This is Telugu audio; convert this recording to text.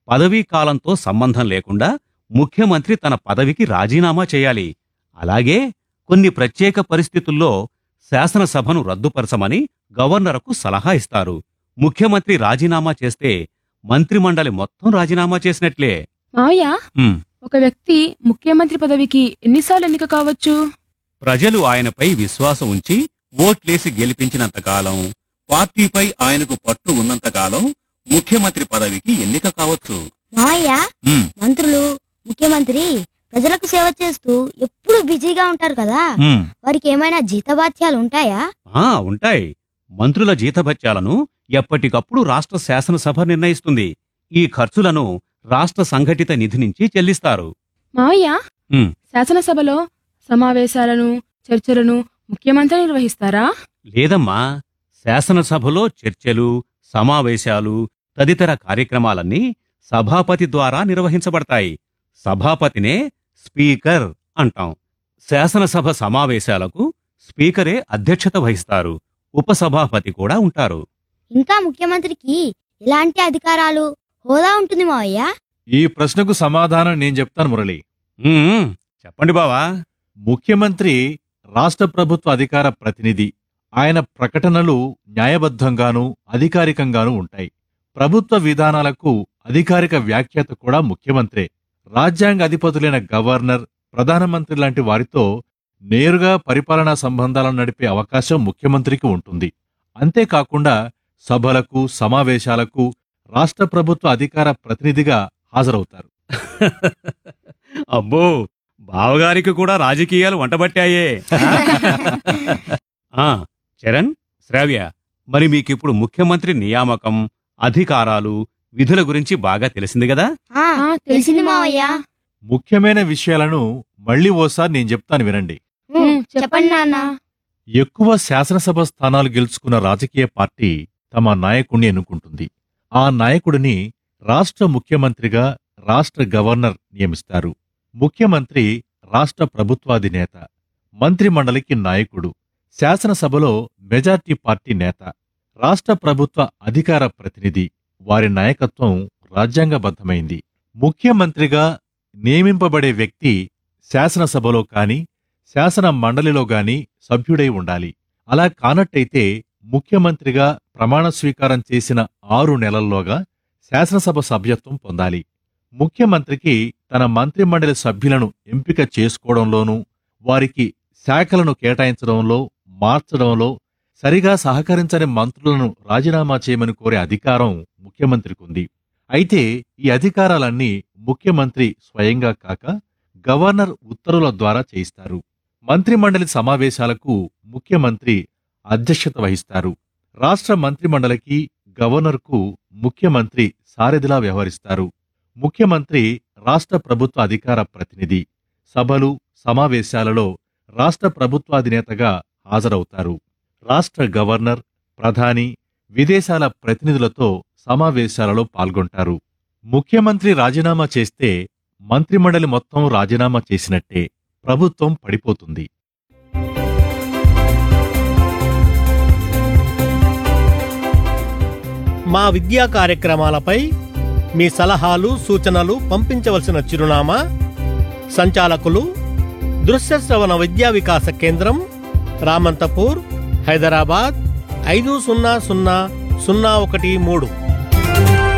పదవీ కాలంతో సంబంధం లేకుండా ముఖ్యమంత్రి తన పదవికి రాజీనామా చేయాలి అలాగే కొన్ని ప్రత్యేక పరిస్థితుల్లో శాసనసభను రద్దుపరచమని గవర్నర్కు సలహా ఇస్తారు ముఖ్యమంత్రి రాజీనామా చేస్తే మంత్రిమండలి మొత్తం రాజీనామా చేసినట్లే మావయ్య ఉమ్, ఒక వ్యక్తి ముఖ్యమంత్రి పదవికి ఎన్నిసార్లు ఎన్నిక కావచ్చు ప్రజలు ఆయనపై విశ్వాసం ఉంచి ఓట్లేసి గెలిపించినంతకాలం పార్టీపై ఆయనకు పట్టు ఉన్నంతకాలం ముఖ్యమంత్రి పదవికి ఎన్నిక కావచ్చు మావయ్య ఉమ్, మంత్రులు ముఖ్యమంత్రి ప్రజలకు సేవ చేస్తూ ఎప్పుడు బిజీగా ఉంటారు కదా ఉమ్. వారికి ఏమైనా జీతభత్యాలు ఉంటాయా ఆ ఉంటాయి మంత్రుల జీతభత్యాలను ఎప్పటికప్పుడు రాష్ట్ర శాసనసభ నిర్ణయిస్తుంది ఈ ఖర్చులను రాష్ట్ర సంఘటిత నిధి నుంచి చెల్లిస్తారు మావయ్య ఉమ్. శాసనసభలో సమావేశాలను చర్చలను ముఖ్యమంత్రి నిర్వహిస్తారా లేదమ్మా శాసనసభలో చర్చలు సమావేశాలు తదితర కార్యక్రమాలన్నీ సభాపతి ద్వారా నిర్వహించబడతాయి సభాపతినే స్పీకర్ అంటాం శాసనసభ సమావేశాలకు స్పీకరే అధ్యక్షత వహిస్తారు ఉపసభాపతి కూడా ఉంటారు ఇంకా ముఖ్యమంత్రికి ఎలాంటి అధికారాలు హోదా ఉంటుంది మావయ్య ఈ ప్రశ్నకు సమాధానం నేను చెప్తాను మురళి ఉమ్, చెప్పండి బావా ముఖ్యమంత్రి రాష్ట్ర ప్రభుత్వ అధికార ప్రతినిధి ఆయన ప్రకటనలు న్యాయబద్ధంగానూ అధికారికంగానూ ఉంటాయి ప్రభుత్వ విధానాలకు అధికారిక వ్యాఖ్యాత కూడా ముఖ్యమంత్రే రాజ్యాంగ అధిపతులైన గవర్నర్ ప్రధానమంత్రి లాంటి వారితో నేరుగా పరిపాలనా సంబంధాలను నడిపే అవకాశం ముఖ్యమంత్రికి ఉంటుంది అంతేకాకుండా సభలకు సమావేశాలకు రాష్ట్ర ప్రభుత్వ అధికార ప్రతినిధిగా హాజరవుతారు అబ్బో బావగారికి కూడా రాజకీయాలు వంటబట్టాయే ఆ చరణ్ శ్రావ్య మరి మీకిప్పుడు ముఖ్యమంత్రి నియామకం అధికారాలు విధుల గురించి బాగా తెలిసింది కదా ఆ, ఆ, తెలిసింది మావయ్య ముఖ్యమైన విషయాలను మళ్ళీ ఓసారి నేను చెప్తాను వినండి ఉమ్, చెప్పండి నాన్న ఎక్కువ శాసనసభ స్థానాలు గెలుచుకున్న రాజకీయ పార్టీ తమ నాయకుణ్ణి ఎన్నుకుంటుంది ఆ నాయకుడిని రాష్ట్ర ముఖ్యమంత్రిగా రాష్ట్ర గవర్నర్ నియమిస్తారు ముఖ్యమంత్రి రాష్ట్ర ప్రభుత్వాధినేత మంత్రిమండలికి నాయకుడు శాసనసభలో మెజార్టీ పార్టీ నేత రాష్ట్ర ప్రభుత్వ అధికార ప్రతినిధి వారి నాయకత్వం రాజ్యాంగబద్ధమైంది ముఖ్యమంత్రిగా నియమింపబడే వ్యక్తి శాసనసభలో కాని శాసన మండలిలో గాని సభ్యుడై ఉండాలి అలా కానట్టయితే ముఖ్యమంత్రిగా ప్రమాణ స్వీకారం చేసిన ఆరు నెలల్లోగా శాసనసభ సభ్యత్వం పొందాలి ముఖ్యమంత్రికి తన మంత్రిమండలి సభ్యులను ఎంపిక చేసుకోవడంలోనూ వారికి శాఖలను కేటాయించడంలో మార్చడంలో సరిగా సహకరించని మంత్రులను రాజీనామా చేయమని కోరే అధికారం ముఖ్యమంత్రికి ఉంది అయితే ఈ అధికారాలన్నీ ముఖ్యమంత్రి స్వయంగా కాక గవర్నర్ ఉత్తర్వుల ద్వారా చేయిస్తారు మంత్రిమండలి సమావేశాలకు ముఖ్యమంత్రి అధ్యక్షత వహిస్తారు రాష్ట్ర మంత్రిమండలికి గవర్నర్కు ముఖ్యమంత్రి సారథిలా వ్యవహరిస్తారు ముఖ్యమంత్రి రాష్ట్ర ప్రభుత్వ అధికార ప్రతినిధి సభలు సమావేశాలలో రాష్ట్ర ప్రభుత్వాధినేతగా హాజరవుతారు రాష్ట్ర గవర్నర్ ప్రధాని విదేశాల ప్రతినిధులతో సమావేశాలలో పాల్గొంటారు ముఖ్యమంత్రి రాజీనామా చేస్తే మంత్రిమండలి మొత్తం రాజీనామా చేసినట్టే ప్రభుత్వం పడిపోతుంది మా విద్యా కార్యక్రమాలపై మీ సలహాలు సూచనలు పంపించవలసిన చిరునామా సంచాలకులు దృశ్య శ్రవణ విద్యా వికాస కేంద్రం రామంతపూర్ హైదరాబాద్ ఐదు సున్నా సున్నా సున్నా ఒకటి మూడు